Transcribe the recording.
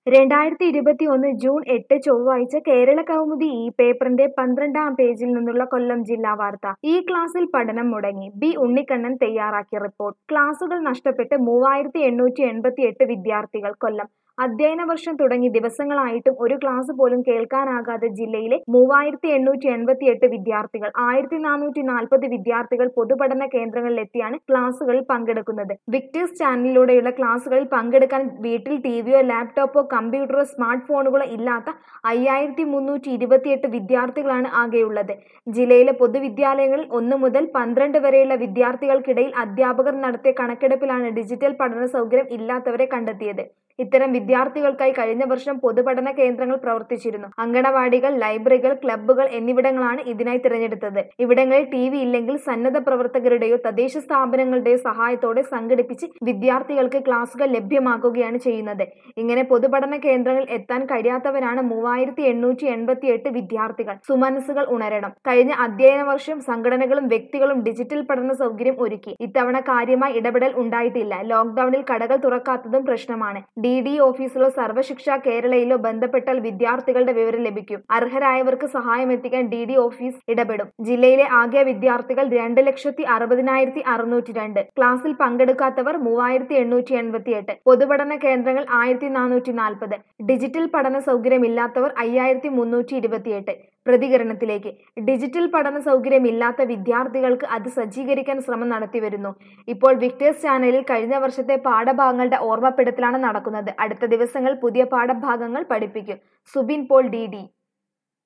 രണ്ടായിരത്തി ഇരുപത്തി ഒന്ന് ജൂൺ എട്ട് ചൊവ്വാഴ്ച കേരള കൗമുദി ഈ പേപ്പറിന്റെ പന്ത്രണ്ടാം പേജിൽ നിന്നുള്ള കൊല്ലം ജില്ലാ വാർത്ത ഈ ക്ലാസ്സിൽ പഠനം മുടങ്ങി ബി ഉണ്ണിക്കണ്ണൻ തയ്യാറാക്കിയ റിപ്പോർട്ട് ക്ലാസുകൾ നഷ്ടപ്പെട്ട് മൂവായിരത്തി എണ്ണൂറ്റി എൺപത്തി എട്ട് വിദ്യാർത്ഥികൾ കൊല്ലം അധ്യയന വർഷം തുടങ്ങി ദിവസങ്ങളായിട്ടും ഒരു ക്ലാസ് പോലും കേൾക്കാനാകാതെ ജില്ലയിലെ മൂവായിരത്തി എണ്ണൂറ്റി എൺപത്തി എട്ട് വിദ്യാർത്ഥികൾ ആയിരത്തി നാനൂറ്റി നാൽപ്പത് വിദ്യാർത്ഥികൾ പൊതുപഠന കേന്ദ്രങ്ങളിലെത്തിയാണ് ക്ലാസുകളിൽ പങ്കെടുക്കുന്നത് വിക്ടേഴ്സ് ചാനലിലൂടെയുള്ള ക്ലാസുകളിൽ പങ്കെടുക്കാൻ വീട്ടിൽ ടിവിയോ ലാപ്ടോപ്പോ കമ്പ്യൂട്ടറോ സ്മാർട്ട് ഫോണുകളോ ഇല്ലാത്ത അയ്യായിരത്തി മുന്നൂറ്റി ഇരുപത്തിയെട്ട് വിദ്യാർത്ഥികളാണ് ആകെയുള്ളത് ജില്ലയിലെ പൊതുവിദ്യാലയങ്ങളിൽ ഒന്നു മുതൽ പന്ത്രണ്ട് വരെയുള്ള വിദ്യാർത്ഥികൾക്കിടയിൽ അധ്യാപകർ നടത്തിയ കണക്കെടുപ്പിലാണ് ഡിജിറ്റൽ പഠന സൗകര്യം ഇല്ലാത്തവരെ കണ്ടെത്തിയത് ഇത്തരം വിദ്യാർത്ഥികൾക്കായി കഴിഞ്ഞ വർഷം പൊതുപഠന കേന്ദ്രങ്ങൾ പ്രവർത്തിച്ചിരുന്നു അങ്കണവാടികൾ ലൈബ്രറികൾ ക്ലബ്ബുകൾ എന്നിവിടങ്ങളാണ് ഇതിനായി തിരഞ്ഞെടുത്തത് ഇവിടങ്ങളിൽ ടി വി ഇല്ലെങ്കിൽ സന്നദ്ധ പ്രവർത്തകരുടെയോ തദ്ദേശ സ്ഥാപനങ്ങളുടെയോ സഹായത്തോടെ സംഘടിപ്പിച്ച് വിദ്യാർത്ഥികൾക്ക് ക്ലാസുകൾ ലഭ്യമാക്കുകയാണ് ചെയ്യുന്നത് ഇങ്ങനെ പൊതുപഠന കേന്ദ്രങ്ങളിൽ എത്താൻ കഴിയാത്തവരാണ് മൂവായിരത്തി എണ്ണൂറ്റി എൺപത്തി എട്ട് വിദ്യാർത്ഥികൾ സുമനസ്സുകൾ ഉണരണം കഴിഞ്ഞ അധ്യയന വർഷം സംഘടനകളും വ്യക്തികളും ഡിജിറ്റൽ പഠന സൗകര്യം ഒരുക്കി ഇത്തവണ കാര്യമായി ഇടപെടൽ ഉണ്ടായിട്ടില്ല ലോക്ഡൌണിൽ കടകൾ തുറക്കാത്തതും പ്രശ്നമാണ് ഡി ഡി ഓഫീസിലോ സർവശിക്ഷ കേരളയിലോ ബന്ധപ്പെട്ടാൽ വിദ്യാർത്ഥികളുടെ വിവരം ലഭിക്കും അർഹരായവർക്ക് സഹായം എത്തിക്കാൻ ഡി ഡി ഓഫീസ് ഇടപെടും ജില്ലയിലെ ആകെ വിദ്യാർത്ഥികൾ രണ്ട് ലക്ഷത്തി അറുപതിനായിരത്തി അറുന്നൂറ്റി രണ്ട് ക്ലാസ്സിൽ പങ്കെടുക്കാത്തവർ മൂവായിരത്തി എണ്ണൂറ്റി എൺപത്തി എട്ട് പൊതുപഠന കേന്ദ്രങ്ങൾ ആയിരത്തി നാനൂറ്റി നാൽപ്പത് ഡിജിറ്റൽ പഠന സൗകര്യമില്ലാത്തവർ അയ്യായിരത്തി മുന്നൂറ്റി ഇരുപത്തിയെട്ട് പ്രതികരണത്തിലേക്ക് ഡിജിറ്റൽ പഠന സൗകര്യമില്ലാത്ത വിദ്യാർത്ഥികൾക്ക് അത് സജ്ജീകരിക്കാൻ ശ്രമം നടത്തിവരുന്നു ഇപ്പോൾ വിക്ടേഴ്സ് ചാനലിൽ കഴിഞ്ഞ വർഷത്തെ പാഠഭാഗങ്ങളുടെ ഓർമ്മപ്പെടുത്തലാണ് നടക്കുന്നത് അടുത്ത ദിവസങ്ങൾ പുതിയ പാഠഭാഗങ്ങൾ പഠിപ്പിക്കും സുബിൻ പോൾ ഡി ഡി